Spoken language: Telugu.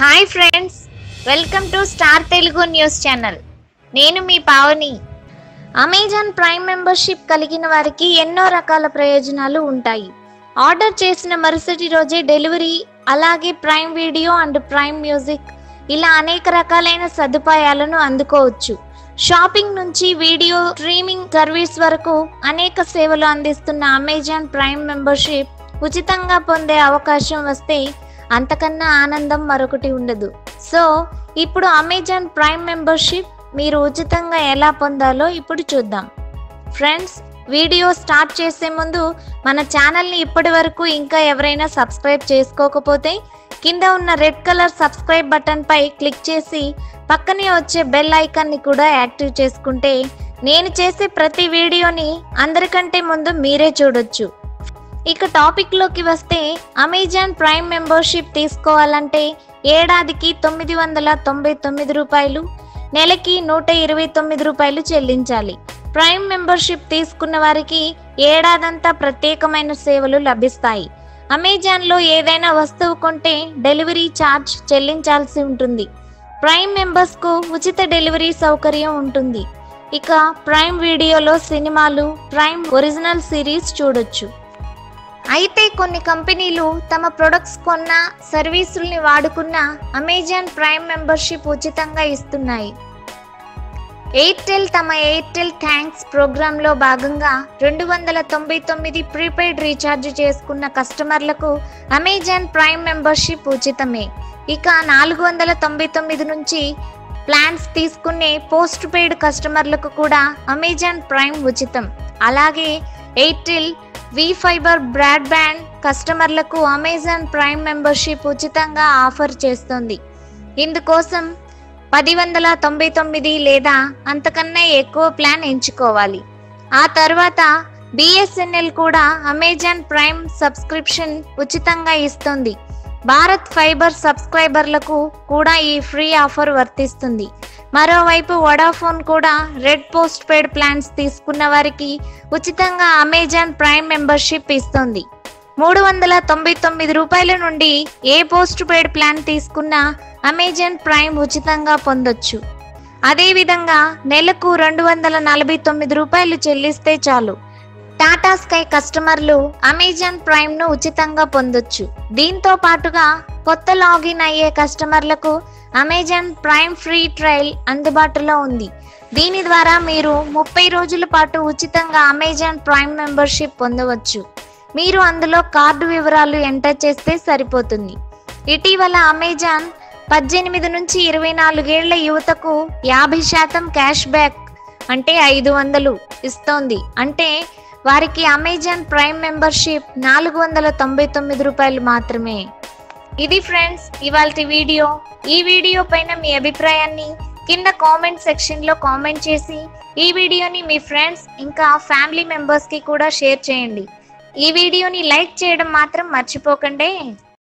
hi friends welcome to star Telugu news channel నేను మీ పావని అమెజాన్ ప్రైమ్ మెంబర్షిప్ కలిగిన వారికి ఎన్నో రకాల ప్రయోజనాలు ఉంటాయి ఆర్డర్ చేసిన మరుసటి రోజే డెలివరీ అలాగే Prime video and Prime music ఇలా అనేక రకాలైన సదుపాయాలను అందుకోవచ్చు షాపింగ్ నుంచి వీడియో స్ట్రీమింగ్ సర్వీస్ వరకు అనేక సేవలు అందిస్తున్న అమెజాన్ ప్రైమ్ మెంబర్షిప్ ఉచితంగా పొందే అవకాశం వస్తే అంతకన్నా ఆనందం మరొకటి ఉండదు సో ఇప్పుడు అమెజాన్ ప్రైమ్ మెంబర్షిప్ మీరు ఉచితంగా ఎలా పొందాలో ఇప్పుడు చూద్దాం ఫ్రెండ్స్ వీడియో స్టార్ట్ చేసే ముందు మన ఛానల్ని ఇప్పటి వరకు ఇంకా ఎవరైనా సబ్స్క్రైబ్ చేసుకోకపోతే కింద ఉన్న రెడ్ కలర్ సబ్స్క్రైబ్ బటన్ పై క్లిక్ చేసి పక్కనే వచ్చే బెల్ ఐకాన్ని కూడా యాక్టివ్ చేసుకుంటే నేను చేసే ప్రతి వీడియోని అందరికంటే ముందు మీరే చూడొచ్చు ఇక టాపిక్ లోకి వస్తే అమెజాన్ ప్రైమ్ మెంబర్షిప్ తీసుకోవాలంటే ఏడాదికి తొమ్మిది వందల తొంభై తొమ్మిది రూపాయలు నెలకి నూట ఇరవై తొమ్మిది రూపాయలు చెల్లించాలి ప్రైమ్ మెంబర్షిప్ తీసుకున్న వారికి ఏడాదంతా ప్రత్యేకమైన సేవలు లభిస్తాయి అమెజాన్లో ఏదైనా వస్తువు కొంటే డెలివరీ ఛార్జ్ చెల్లించాల్సి ఉంటుంది ప్రైమ్ మెంబర్స్కు ఉచిత డెలివరీ సౌకర్యం ఉంటుంది ఇక ప్రైమ్ వీడియోలో సినిమాలు ప్రైమ్ ఒరిజినల్ సిరీస్ చూడొచ్చు అయితే కొన్ని కంపెనీలు తమ ప్రొడక్ట్స్ కొన్న సర్వీసుల్ని వాడుకున్న అమెజాన్ ప్రైమ్ మెంబర్షిప్ ఉచితంగా ఇస్తున్నాయి ఎయిర్టెల్ తమ ఎయిర్టెల్ థ్యాంక్స్ ప్రోగ్రాంలో భాగంగా రెండు వందల తొంభై తొమ్మిది ప్రీపెయిడ్ రీఛార్జ్ చేసుకున్న కస్టమర్లకు అమెజాన్ ప్రైమ్ మెంబర్షిప్ ఉచితమే ఇక నాలుగు వందల తొంభై తొమ్మిది నుంచి ప్లాన్స్ తీసుకునే పోస్ట్ పెయిడ్ కస్టమర్లకు కూడా అమెజాన్ ప్రైమ్ ఉచితం అలాగే ఎయిర్టెల్ వి ఫైబర్ బ్రాడ్బ్యాండ్ కస్టమర్లకు అమెజాన్ ప్రైమ్ మెంబర్షిప్ ఉచితంగా ఆఫర్ చేస్తుంది ఇందుకోసం పది వందల తొంభై తొమ్మిది లేదా అంతకన్నా ఎక్కువ ప్లాన్ ఎంచుకోవాలి ఆ తర్వాత బిఎస్ఎన్ఎల్ కూడా అమెజాన్ ప్రైమ్ సబ్స్క్రిప్షన్ ఉచితంగా ఇస్తుంది భారత్ ఫైబర్ సబ్స్క్రైబర్లకు కూడా ఈ ఫ్రీ ఆఫర్ వర్తిస్తుంది మరోవైపు వడాఫోన్ కూడా రెడ్ పోస్ట్ పెయిడ్ ప్లాన్స్ తీసుకున్న వారికి ఉచితంగా అమెజాన్ ప్రైమ్ మెంబర్షిప్ ఇస్తుంది మూడు వందల తొంభై తొమ్మిది రూపాయల నుండి ఏ పోస్ట్ పెయిడ్ ప్లాన్ తీసుకున్నా అమెజాన్ ప్రైమ్ ఉచితంగా పొందొచ్చు అదేవిధంగా నెలకు రెండు వందల నలభై తొమ్మిది రూపాయలు చెల్లిస్తే చాలు టాటా స్కై కస్టమర్లు అమెజాన్ ప్రైమ్ ను ఉచితంగా పొందొచ్చు దీంతో పాటుగా కొత్త లాగిన్ అయ్యే కస్టమర్లకు అమెజాన్ ప్రైమ్ ఫ్రీ ట్రయల్ అందుబాటులో ఉంది దీని ద్వారా మీరు ముప్పై రోజుల పాటు ఉచితంగా అమెజాన్ ప్రైమ్ మెంబర్షిప్ పొందవచ్చు మీరు అందులో కార్డు వివరాలు ఎంటర్ చేస్తే సరిపోతుంది ఇటీవల అమెజాన్ పద్దెనిమిది నుంచి ఇరవై నాలుగేళ్ల యువతకు యాభై శాతం క్యాష్ బ్యాక్ అంటే ఐదు వందలు ఇస్తోంది అంటే వారికి అమెజాన్ ప్రైమ్ మెంబర్షిప్ నాలుగు వందల తొంభై తొమ్మిది రూపాయలు మాత్రమే ఇది ఫ్రెండ్స్ ఇవాళ వీడియో ఈ వీడియో పైన మీ అభిప్రాయాన్ని కింద కామెంట్ సెక్షన్ లో కామెంట్ చేసి ఈ వీడియోని మీ ఫ్రెండ్స్ ఇంకా ఫ్యామిలీ మెంబర్స్ కి కూడా షేర్ చేయండి ఈ వీడియోని లైక్ చేయడం మాత్రం మర్చిపోకండి